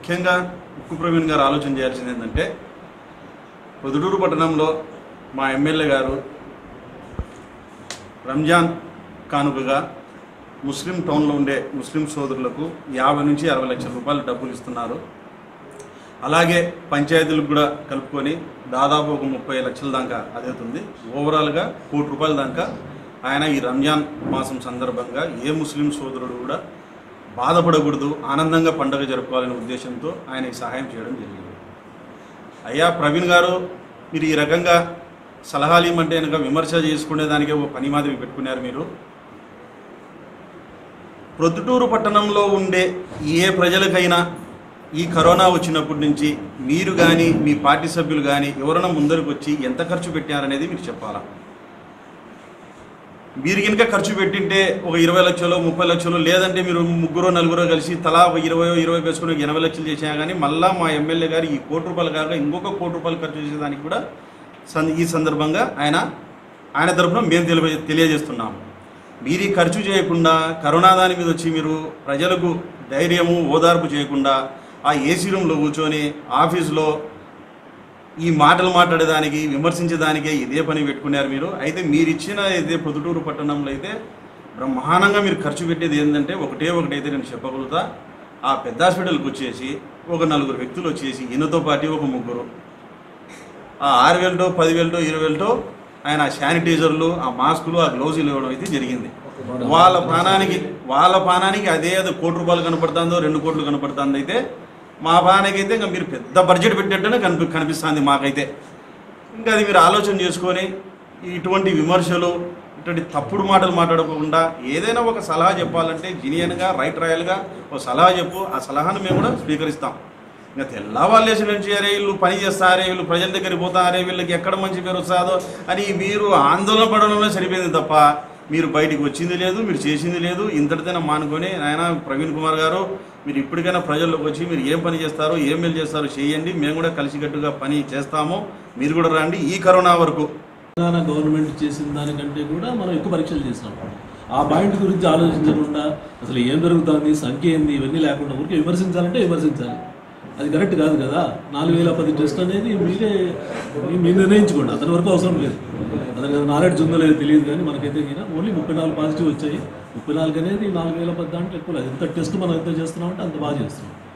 ముఖ్యంగా ఉక్కు ప్రవీణ్ గారు ఆలోచన చేయాల్సింది ఏంటంటే పొదుటూరు పట్టణంలో మా ఎమ్మెల్యే గారు రంజాన్ కానుకగా ముస్లిం టౌన్లో ఉండే ముస్లిం సోదరులకు యాభై నుంచి అరవై లక్షల రూపాయలు డబ్బులు ఇస్తున్నారు అలాగే పంచాయతీలకు కూడా కలుపుకొని దాదాపు ఒక ముప్పై లక్షల దాకా అదవుతుంది ఓవరాల్గా కోటి రూపాయల దాకా ఆయన ఈ రంజాన్ మాసం సందర్భంగా ఏ ముస్లిం సోదరుడు కూడా బాధపడకూడదు ఆనందంగా పండుగ జరుపుకోవాలనే ఉద్దేశంతో ఆయన ఈ సహాయం చేయడం జరిగింది అయ్యా ప్రవీణ్ గారు మీరు ఈ రకంగా సలహాలు ఇవ్వమంటే కనుక విమర్శ చేసుకునే దానికే ఒక పని మాదిరి పెట్టుకున్నారు మీరు ప్రొద్దుటూరు పట్టణంలో ఉండే ఏ ప్రజలకైనా ఈ కరోనా వచ్చినప్పటి నుంచి మీరు కానీ మీ పార్టీ సభ్యులు కానీ ఎవరైనా ముందరికి వచ్చి ఎంత ఖర్చు పెట్టారనేది మీరు చెప్పాలా మీరు కనుక ఖర్చు పెట్టింటే ఒక ఇరవై లక్షలు ముప్పై లక్షలు లేదంటే మీరు ముగ్గురు నలుగురు కలిసి తలా ఒక ఇరవై ఇరవై వేసుకుని ఒక ఎనభై లక్షలు చేసినా కానీ మళ్ళా మా ఎమ్మెల్యే గారు ఈ కోటి రూపాయలు కాక ఇంకొక కోటి రూపాయలు ఖర్చు చేసేదానికి కూడా సం- ఈ సందర్భంగా ఆయన ఆయన తరఫున మేము తెలియ తెలియజేస్తున్నాము మీరు ఈ ఖర్చు చేయకుండా కరోనా దాని మీద వచ్చి మీరు ప్రజలకు ధైర్యము ఓదార్పు చేయకుండా ఆ ఏసీ రూమ్లో కూర్చొని ఆఫీసులో ఈ మాటలు మాట్లాడేదానికి విమర్శించేదానికే ఇదే పని పెట్టుకున్నారు మీరు అయితే మీరు ఇచ్చిన ఇదే పొద్దుటూరు పట్టణంలో అయితే బ్రహ్మాండంగా మీరు ఖర్చు పెట్టేది ఏంటంటే ఒకటే ఒకటైతే నేను చెప్పగలుగుతా ఆ పెద్ద హాస్పిటల్కి వచ్చేసి ఒక నలుగురు వ్యక్తులు వచ్చేసి ఈయనతో పాటు ఒక ముగ్గురు ఆ ఆరు వేలటో పదివేలటో ఇరవై వేలటో ఆయన ఆ శానిటైజర్లు ఆ మాస్కులు ఆ గ్లౌజులు ఇవ్వడం అయితే జరిగింది వాళ్ళ ప్రాణానికి వాళ్ళ ప్రాణానికి అదే అది కోటి రూపాయలు కనపడుతుందో రెండు కోట్లు కనపడుతుంది అయితే మా ప్రాణానికి అయితే ఇంకా మీరు పెద్ద బడ్జెట్ పెట్టేట్టునే కనిపి కనిపిస్తుంది మాకైతే ఇంకా అది మీరు ఆలోచన చేసుకొని ఇటువంటి విమర్శలు ఇటువంటి తప్పుడు మాటలు మాట్లాడకుండా ఏదైనా ఒక సలహా చెప్పాలంటే జినియన్గా రైట్ రాయల్గా ఒక సలహా చెప్పు ఆ సలహాను మేము కూడా స్వీకరిస్తాం ఇంకా తెల్లవాళ్ళేసి నుంచి అరే వీళ్ళు పని చేస్తారే వీళ్ళు ప్రజల దగ్గరికి పోతారే వీళ్ళకి ఎక్కడ మంచి పేరు వస్తుందో అని మీరు ఆందోళన పడడంలో సరిపోయింది తప్ప మీరు బయటికి వచ్చింది లేదు మీరు చేసింది లేదు ఇంతటితోనే మానుకొని నాయన ప్రవీణ్ కుమార్ గారు మీరు ఇప్పటికైనా ప్రజల్లోకి వచ్చి మీరు ఏం పని చేస్తారో ఏం మేలు చేస్తారో చేయండి మేము కూడా కలిసికట్టుగా పని చేస్తాము మీరు కూడా రండి ఈ కరోనా వరకు తెలంగాణ గవర్నమెంట్ చేసిన దానికంటే కూడా మనం ఎక్కువ పరీక్షలు చేసినాం ఆ పాయింట్ గురించి ఆలోచించకుండా అసలు ఏం జరుగుతుంది సంఖ్య ఏంది ఇవన్నీ లేకుండా ఊరికే విమర్శించాలంటే విమర్శించాలి అది కరెక్ట్ కాదు కదా నాలుగు వేల పది టెస్ట్ అనేది మీరే మీ- మీరు నిర్ణయించుకోండి అతని వరకు అవసరం లేదు అతనికి నాలెడ్జ్ ఉందో లేదో తెలియదు కానీ మనకైతే గిన ఓన్లీ ముప్పై నాలుగు పాజిటివ్ వచ్చాయి ముప్పై నాలుగు అనేది నాలుగు వేల పది దాంట్లో ఎక్కువ లేదు ఎంత టెస్ట్ మనం ఎంత చేస్తున్నామంటే అంత బాగా చేస్తున్నాం